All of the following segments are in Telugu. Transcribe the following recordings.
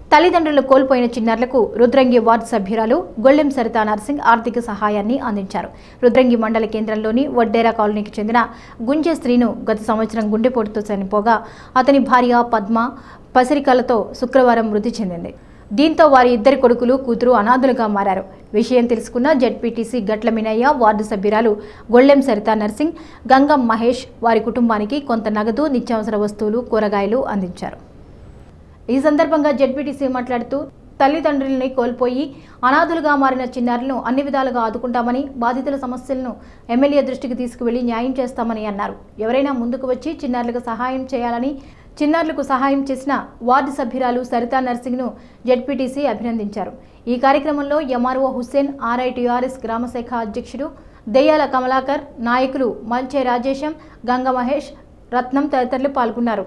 తల్లిదండ్రులు కోల్పోయిన చిన్నారులకు రుద్రంగి వార్డు సభ్యురాలు గొల్లెం సరితా నర్సింగ్ ఆర్థిక సహాయాన్ని అందించారు రుద్రంగి మండల కేంద్రంలోని వడ్డేరా కాలనీకి చెందిన గుంజె స్త్రీను గత సంవత్సరం గుండెపోటుతో చనిపోగా అతని భార్య పద్మ పసిరికలతో శుక్రవారం మృతి చెందింది దీంతో వారి ఇద్దరి కొడుకులు కూతురు అనాథులుగా మారారు విషయం తెలుసుకున్న జడ్పీటీసీ గట్ల మినయ్య వార్డు సభ్యురాలు గొళ్ళెం సరితా నర్సింగ్ గంగం మహేష్ వారి కుటుంబానికి కొంత నగదు నిత్యావసర వస్తువులు కూరగాయలు అందించారు ఈ సందర్భంగా జడ్పీటీసీ మాట్లాడుతూ తల్లిదండ్రులని కోల్పోయి అనాథులుగా మారిన చిన్నారులను అన్ని విధాలుగా ఆదుకుంటామని బాధితుల సమస్యలను ఎమ్మెల్యే దృష్టికి తీసుకువెళ్లి న్యాయం చేస్తామని అన్నారు ఎవరైనా ముందుకు వచ్చి చిన్నారులకు సహాయం చేయాలని చిన్నారులకు సహాయం చేసిన వార్డు సభ్యురాలు సరితా నర్సింగ్ను జడ్పీటీసీ అభినందించారు ఈ కార్యక్రమంలో ఎంఆర్ఓ హుస్సేన్ ఆర్ఐటీఆర్ఎస్ గ్రామశాఖ అధ్యక్షుడు దెయ్యాల కమలాకర్ నాయకులు మంచే రాజేశం గంగ మహేష్ రత్నం తదితరులు పాల్గొన్నారు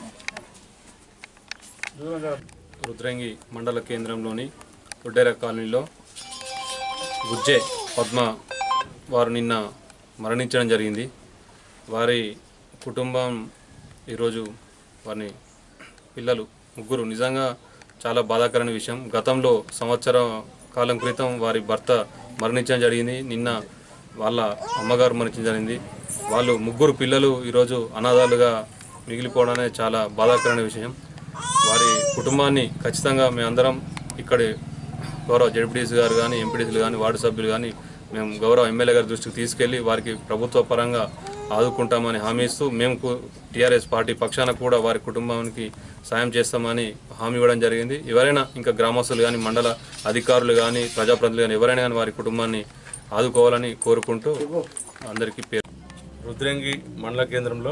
రుద్రంగి మండల కేంద్రంలోని ఉడ్డేర కాలనీలో గుజ్జే పద్మ వారు నిన్న మరణించడం జరిగింది వారి కుటుంబం ఈరోజు వారిని పిల్లలు ముగ్గురు నిజంగా చాలా బాధాకరమైన విషయం గతంలో సంవత్సరం కాలం క్రితం వారి భర్త మరణించడం జరిగింది నిన్న వాళ్ళ అమ్మగారు మరణించడం జరిగింది వాళ్ళు ముగ్గురు పిల్లలు ఈరోజు అనాథాలుగా మిగిలిపోవడం అనేది చాలా బాధాకరమైన విషయం వారి కుటుంబాన్ని ఖచ్చితంగా మేమందరం ఇక్కడి గౌరవ జడ్పీటీసీ గారు కానీ ఎంపీటీసీలు కానీ వార్డు సభ్యులు కానీ మేము గౌరవ ఎమ్మెల్యే గారి దృష్టికి తీసుకెళ్లి వారికి ప్రభుత్వ పరంగా ఆదుకుంటామని హామీ ఇస్తూ మేము టీఆర్ఎస్ పార్టీ పక్షాన కూడా వారి కుటుంబానికి సాయం చేస్తామని హామీ ఇవ్వడం జరిగింది ఎవరైనా ఇంకా గ్రామస్తులు కానీ మండల అధికారులు కానీ ప్రజాప్రతినిధులు కానీ ఎవరైనా కానీ వారి కుటుంబాన్ని ఆదుకోవాలని కోరుకుంటూ అందరికీ పేరు రుద్రంగి మండల కేంద్రంలో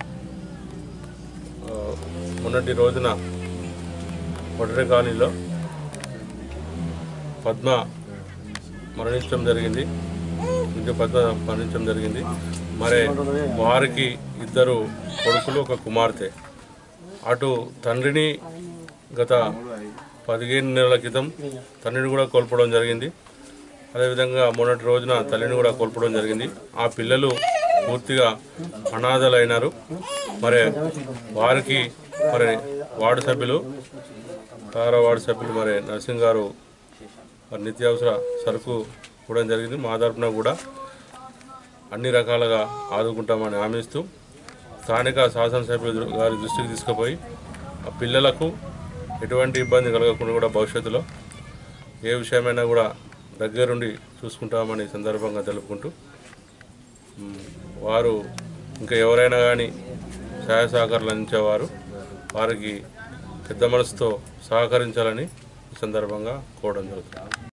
ఆ, మొన్నటి రోజున ఒడరే కాలనీలో పద్మ మరణించడం జరిగింది ఇంకా పద్మ మరణించడం జరిగింది మరి వారికి ఇద్దరు కొడుకులు ఒక కుమార్తె అటు తండ్రిని గత పదిహేను నెలల క్రితం తండ్రిని కూడా కోల్పోవడం జరిగింది అదేవిధంగా మొన్నటి రోజున తల్లిని కూడా కోల్పోవడం జరిగింది ఆ పిల్లలు పూర్తిగా అనాథలైనారు మరి వారికి మరి వార్డు సభ్యులు తారా వార్డు సభ్యులు మరి నరసింగ్ గారు మరి నిత్యావసర సరుకు కూడా జరిగింది మా తరపున కూడా అన్ని రకాలుగా ఆదుకుంటామని హామీస్తూ స్థానిక శాసనసభ్యులు గారి దృష్టికి తీసుకుపోయి ఆ పిల్లలకు ఎటువంటి ఇబ్బంది కలగకుండా కూడా భవిష్యత్తులో ఏ విషయమైనా కూడా దగ్గరుండి చూసుకుంటామని ఈ సందర్భంగా తెలుపుకుంటూ మ్, వారు ఇంకా ఎవరైనా కానీ సహాయ సహకారాలు అందించేవారు వారికి పెద్ద మనసుతో సహకరించాలని ఈ సందర్భంగా కోరడం జరుగుతుంది